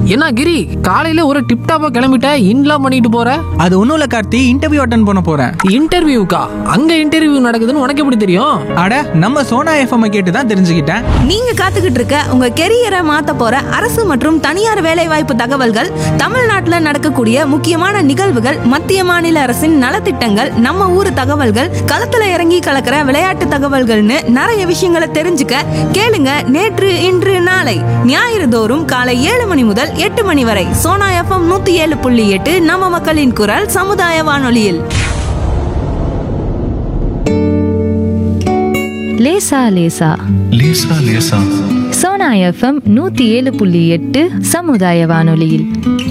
என்ன கிரி காலையில ஒரு டிப் டாப்பா கிளம்பிட்ட இன்லாம் பண்ணிட்டு போற அது ஒன்றும் இல்லை கார்த்தி இன்டர்வியூ அட்டன் பண்ண போகிறேன் இன்டர்வியூக்கா அங்க இன்டர்வியூ நடக்குதுன்னு உனக்கு எப்படி தெரியும் அட நம்ம சோனா எஃப்எம் கேட்டு தான் தெரிஞ்சுக்கிட்டேன் நீங்க காத்துக்கிட்டு இருக்க உங்க கெரியரை மாத்த போற அரசு மற்றும் தனியார் வேலைவாய்ப்பு தகவல்கள் தமிழ்நாட்டுல நடக்கக்கூடிய முக்கியமான நிகழ்வுகள் மத்திய மாநில அரசின் நலத்திட்டங்கள் நம்ம ஊர் தகவல்கள் களத்துல இறங்கி கலக்கிற விளையாட்டு தகவல்கள்னு நிறைய விஷயங்களை தெரிஞ்சுக்க கேளுங்க நேற்று இன்று நாளை ஞாயிறு தோறும் காலை ஏழு மணி முதல் எட்டு மணி வரை சோனா எஃப்எம் நூத்தி ஏழு புள்ளி எட்டு நம்ம மக்களின் குரல் சமுதாய வானொலியில் லேசா லேசா லேசா லேசா சோனா எஃப்எம் நூத்தி ஏழு புள்ளி எட்டு சமுதாய வானொலியில்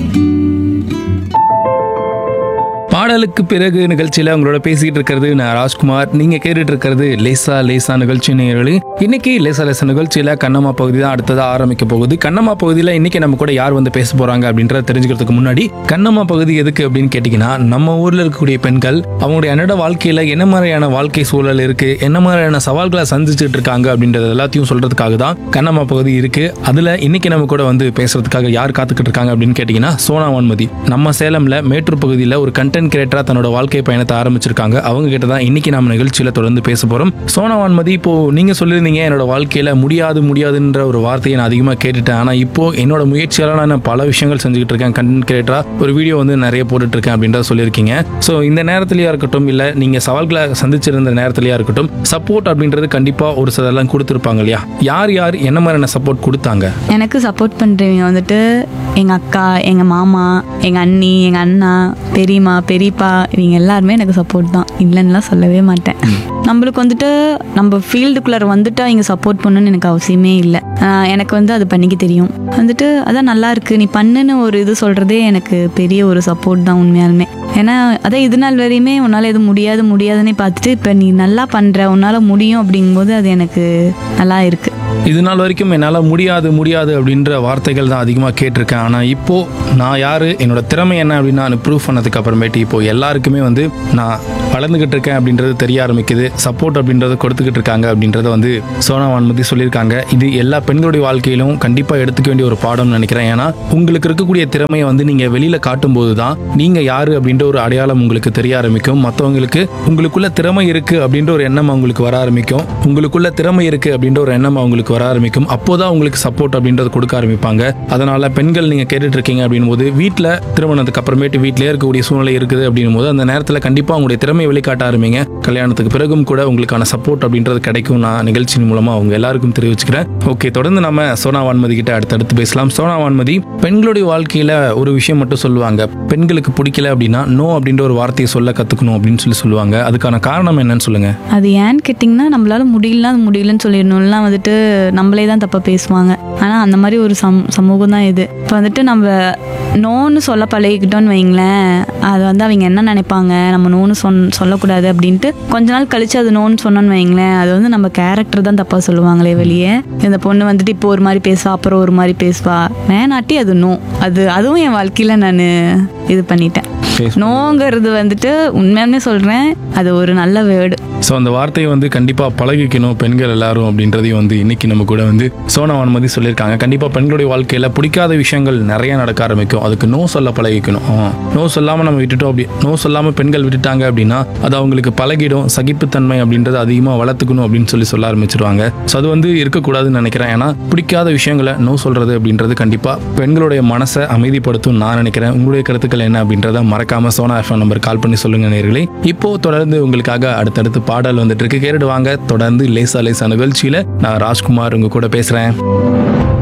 பாடலுக்கு பிறகு நிகழ்ச்சியில உங்களோட பேசிக்கிட்டு இருக்கிறது நான் ராஜ்குமார் நீங்க கேட்டுட்டு இருக்கிறது லேசா லேசா நிகழ்ச்சி நேயர்களே இன்னைக்கு லேசா லேசா நிகழ்ச்சியில கண்ணம்மா பகுதி தான் அடுத்ததா ஆரம்பிக்க போகுது கண்ணம்மா பகுதியில இன்னைக்கு நம்ம கூட யார் வந்து பேச போறாங்க அப்படின்றத தெரிஞ்சுக்கிறதுக்கு முன்னாடி கண்ணம்மா பகுதி எதுக்கு அப்படின்னு கேட்டீங்கன்னா நம்ம ஊர்ல இருக்கக்கூடிய பெண்கள் அவங்களுடைய அன்றாட வாழ்க்கையில என்ன மாதிரியான வாழ்க்கை சூழல் இருக்கு என்ன மாதிரியான சவால்களை சந்திச்சுட்டு இருக்காங்க அப்படின்றது எல்லாத்தையும் சொல்றதுக்காக தான் கண்ணம்மா பகுதி இருக்கு அதுல இன்னைக்கு நம்ம கூட வந்து பேசுறதுக்காக யார் காத்துக்கிட்டு இருக்காங்க அப்படின்னு கேட்டீங்கன்னா சோனா வான்மதி நம்ம சேலம்ல மேட்டூர் பகுதியில் ஒரு கண்டென்ட் கிரியேட்டரா தன்னோட வாழ்க்கை பயணத்தை ஆரம்பிச்சிருக்காங்க அவங்க கிட்ட தான் இன்னைக்கு நம்ம நிகழ்ச்சியில தொடர்ந்து பேச போறோம் சோனா வான்மதி இப்போ நீங்க சொல்லியிருந்தீங்க என்னோட வாழ்க்கையில முடியாது முடியாதுன்ற ஒரு வார்த்தையை நான் அதிகமாக கேட்டுட்டேன் ஆனா இப்போ என்னோட முயற்சியால நான் பல விஷயங்கள் செஞ்சுக்கிட்டு இருக்கேன் கண்டென்ட் கிரியேட்டரா ஒரு வீடியோ வந்து நிறைய போட்டுட்டு இருக்கேன் அப்படின்றத சொல்லியிருக்கீங்க ஸோ இந்த நேரத்திலயா இருக்கட்டும் இல்ல நீங்க சவால்களை சந்திச்சிருந்த நேரத்திலயா இருக்கட்டும் சப்போர்ட் அப்படின்றது கண்டிப்பா ஒரு சிலர்லாம் கொடுத்துருப்பாங்க இல்லையா யார் யார் என்ன மாதிரியான சப்போர்ட் கொடுத்தாங்க எனக்கு சப்போர்ட் பண்ணுறவங்க வந்துட்டு எங்கள் அக்கா எங்கள் மாமா எங்கள் அண்ணி எங்கள் அண்ணா பெரியம்மா பெரியப்பா இவங்க எல்லாருமே எனக்கு சப்போர்ட் தான் இல்லைன்னுலாம் சொல்லவே மாட்டேன் நம்மளுக்கு வந்துட்டு நம்ம ஃபீல்டுக்குள்ளார வந்துட்டு அவங்க சப்போர்ட் பண்ணணும்னு எனக்கு அவசியமே இல்லை ஆஹ் எனக்கு வந்து அது பண்ணிக்க தெரியும் வந்துட்டு அதான் நல்லா இருக்கு நீ பண்ணுன்னு ஒரு இது சொல்கிறதே எனக்கு பெரிய ஒரு சப்போர்ட் தான் உண்மையாலுமே ஏன்னா அதான் இது நாள் வரையுமே உன்னால் எதுவும் முடியாது முடியாதுன்னே பார்த்துட்டு இப்போ நீ நல்லா பண்ணுற உன்னால் முடியும் அப்படிங்கும்போது அது எனக்கு நல்லா இருக்குது இது நாள் வரைக்கும் என்னால் முடியாது முடியாது அப்படின்ற வார்த்தைகள் தான் அதிகமாக கேட்டிருக்கேன் ஆனால் இப்போ நான் யார் என்னோட திறமை என்ன அப்படின்னு நான் ப்ரூவ் பண்ணதுக்கு அப்புறமேட்டு இப்போ எல்லாருக்குமே வந்து நான் வளர்ந்துக்கிட்டு இருக்கேன் அப்படின்றது தெரிய ஆரம்பிக்குது சப்போர்ட் அப்படின்றத கொடுத்துக்கிட்டு இருக்காங்க அப்படின்றத வந்து சோனா வான்மதி சொல்லியிருக்காங்க இது எல்லா பெண்களுடைய வாழ்க்கையிலும் கண்டிப்பாக எடுத்துக்க வேண்டிய ஒரு பாடம்னு நினைக்கிறேன் ஏன்னா உங்களுக்கு இருக்கக்கூடிய திறமையை வந்து நீங்கள் வெளியில் காட்டும்போது தான் நீங்கள் யார் அப்படின்ற ஒரு அடையாளம் உங்களுக்கு தெரிய ஆரம்பிக்கும் மற்றவங்களுக்கு உங்களுக்குள்ள திறமை இருக்குது அப்படின்ற ஒரு எண்ணம் அவங்களுக்கு வர ஆரம்பிக்கும் உங்களுக்குள்ள திறமை இருக்குது அப்படின்ற ஒரு எண்ணம் அவங்களுக்கு வர ஆரம்பிக்கும் அப்போதான் உங்களுக்கு சப்போர்ட் அப்படின்றது கொடுக்க ஆரம்பிப்பாங்க அதனால பெண்கள் நீங்கள் கேட்டுட்டு இருக்கீங்க அப்படின் போது வீட்டில் திருமணத்துக்கு அப்புறமேட்டு வீட்டிலே இருக்கக்கூடிய சூழ்நிலை இருக்குது அப்படின்னும் போது அந்த நேரத்தில் கண்டிப்பாக உங்களுடைய திறமையை வெளிக்காட்ட ஆரம்பிங்க கல்யாணத்துக்கு பிறகும் கூட உங்களுக்கான சப்போர்ட் அப்படின்றது கிடைக்கும் நான் நிகழ்ச்சியின் மூலமாக அவங்க எல்லாருக்கும் தெரிவிச்சுக்கிறேன் ஓகே தொடர்ந்து நம்ம சோனா வான்மதி கிட்ட அடுத்தடுத்து பேசலாம் சோனா வான்மதி பெண்களுடைய வாழ்க்கையில ஒரு விஷயம் மட்டும் சொல்லுவாங்க பெண்களுக்கு பிடிக்கல அப்படின்னா நோ அப்படின்ற ஒரு வார்த்தையை சொல்ல கத்துக்கணும் அப்படின்னு சொல்லி சொல்லுவாங்க அதுக்கான காரணம் என்னன்னு சொல்லுங்க அது ஏன்னு கேட்டிங்கன்னா நம்மளால முடியலனா அது முடியலன்னு சொல்லிடணும்லாம் வந்துட்டு நம்மளே தான் தப்பாக பேசுவாங்க ஆனால் அந்த மாதிரி ஒரு சம் சமூகம் தான் இது இப்போ வந்துட்டு நம்ம நோன்னு சொல்ல பழகிக்கிட்டோன்னு வைங்களேன் அது வந்து அவங்க என்ன நினைப்பாங்க நம்ம நோன்னு சொன் சொல்லக்கூடாது அப்படின்ட்டு கொஞ்ச நாள் கழிச்சு அது நோன்னு சொன்னோன்னு வைங்களேன் அது வந்து நம்ம கேரக்டர் தான் தப்பாக சொல்லுவாங்களே வெளியே இந்த பொண்ணு வந்துட்டு இப்போ ஒரு மாதிரி பேசுவா அப்புறம் ஒரு மாதிரி பேசுவா வேணாட்டி அது நோ அது அதுவும் என் வாழ்க்கையில் நான் இது பண்ணிட்டேன் பேச- நோங்கிறது வந்துட்டு உண்மையாலுமே சொல்கிறேன் அது ஒரு நல்ல வேர்டு ஸோ அந்த வார்த்தையை வந்து கண்டிப்பாக பழகிக்கணும் பெண்கள் எல்லாரும் அப்படின்றதையும் வந்து இன்னைக்கு நம்ம கூட வந்து சோனா வான்மதி சொல்லியிருக்காங்க கண்டிப்பாக பெண்களுடைய வாழ்க்கையில் பிடிக்காத விஷயங்கள் நிறைய நடக்க ஆரம்பிக்கும் அதுக்கு நோ சொல்ல பழகிக்கணும் நோ சொல்லாமல் நம்ம விட்டுட்டோம் அப்படி நோ சொல்லாமல் பெண்கள் விட்டுட்டாங்க அப்படின்னா அது அவங்களுக்கு பழகிடும் சகிப்புத்தன்மை அப்படின்றத அதிகமாக வளர்த்துக்கணும் அப்படின்னு சொல்லி சொல்ல ஆரம்பிச்சிருவாங்க ஸோ அது வந்து இருக்கக்கூடாதுன்னு நினைக்கிறேன் ஏன்னா பிடிக்காத விஷயங்களை நோ சொல்றது அப்படின்றது கண்டிப்பாக பெண்களுடைய மனசை அமைதிப்படுத்தும் நான் நினைக்கிறேன் உங்களுடைய கருத்துக்கள் என்ன அப்படின்றத மறக்காம சோனா எஃப்எம் நம்பர் கால் பண்ணி சொல்லுங்க நேர்களே இப்போ தொடர்ந்து உங்களுக்காக அடுத்தடுத்து பாடல் வந்துட்டு இருக்கு கேட்டுட்டு வாங்க தொடர்ந்து லேசா லேசா நிகழ்ச்சியில நான் ராஜ்குமார் உங்க கூட பேசுறேன்